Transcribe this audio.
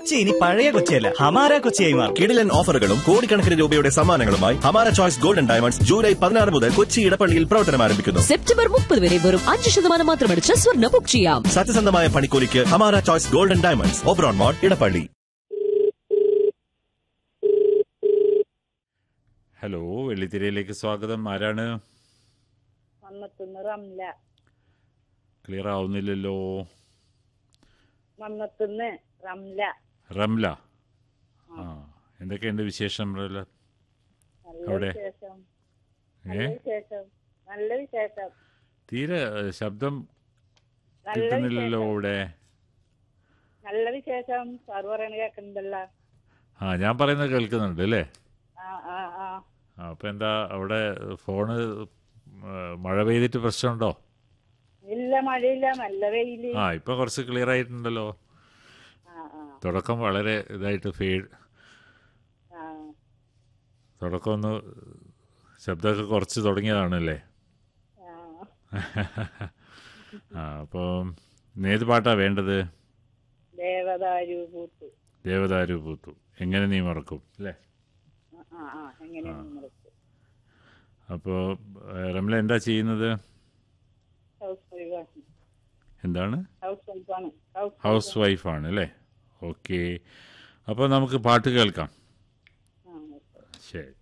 കൊച്ചി ഇനി പഴയ കൊച്ചിയല്ല ഹമാര കൊച്ചിയായി മാറും കിടിലൻ ഓഫറുകളും കോടിക്കണക്കിന് രൂപയുടെ സമ്മാനങ്ങളുമായി ഹമാര ചോയ്സ് ഗോൾഡൻ ഡയമണ്ട്സ് ജൂലൈ പതിനാറ് മുതൽ കൊച്ചി ഇടപ്പള്ളിയിൽ പ്രവർത്തനം ആരംഭിക്കുന്നു സെപ്റ്റംബർ മുപ്പത് വരെ വെറും അഞ്ച് ശതമാനം മാത്രമടിച്ച് സ്വർണ്ണ ബുക്ക് ചെയ്യാം സത്യസന്ധമായ പണിക്കൂലിക്ക് ഹമാര ചോയ്സ് ഗോൾഡൻ ഡയമണ്ട്സ് ഒബ്രോൺ മോഡ് ഇടപ്പള്ളി ഹലോ വെള്ളിത്തിരയിലേക്ക് സ്വാഗതം ആരാണ് മന്നത്തുനിന്ന് റംല ക്ലിയർ ആവുന്നില്ലല്ലോ മന്നത്തുനിന്ന് റംല റംല ആ എന്തൊക്കെയുണ്ട് വിശേഷം റംല നല്ല അവിടെ? വിശേഷം ഏ നല്ല വിശേഷം നല്ല വിശേഷം തീരെ ഏ, ശബ്ദം നല്ല കിട്ടുന്നില്ലല്ലോ വിശേഷം ഇവിടെ നല്ല വിശേഷം സാറ് പറയണ കേൾക്കുന്നുണ്ടല്ലോ ആ ഞാൻ പറയുന്നത് കേൾക്കുന്നുണ്ട് അല്ലേ ആ ആ ആ ആ അപ്പം എന്താ അവിടെ ഫോണ് ഏ, മഴ പെയ്തിട്ട് പ്രശ്നമുണ്ടോ ഇല്ല മഴയില്ല നല്ല വെയില് ആ ഇപ്പം കുറച്ച് ക്ലിയർ ആയിട്ടുണ്ടല്ലോ ആ ആ തുടക്കം വളരെ ഇതായിട്ട് ഫീഡ് ആ തുടക്കം ഒന്ന് ശബ്ദമൊക്കെ കുറച്ച് തുടങ്ങിയതാണല്ലേ ആ ആ അപ്പം ഏത് പാട്ടാ വേണ്ടത് ദേവദാരു പൂത്ത് ദേവദാരു പൂത്തു എങ്ങനെ നീ മറക്കും അല്ലേ ആ ആ ആ എങ്ങനെ നിങ്ങൾക്ക് അപ്പോൾ റംല എന്താ ചെയ്യുന്നത് ഹൗസ് വൈഫാണ് എന്താണ് ഹൗസ് വൈഫാണ് ഹൗസ് വൈഫാണ് അല്ലേ ഓക്കെ അപ്പോൾ നമുക്ക് പാട്ട് കേൾക്കാം ആ ശരി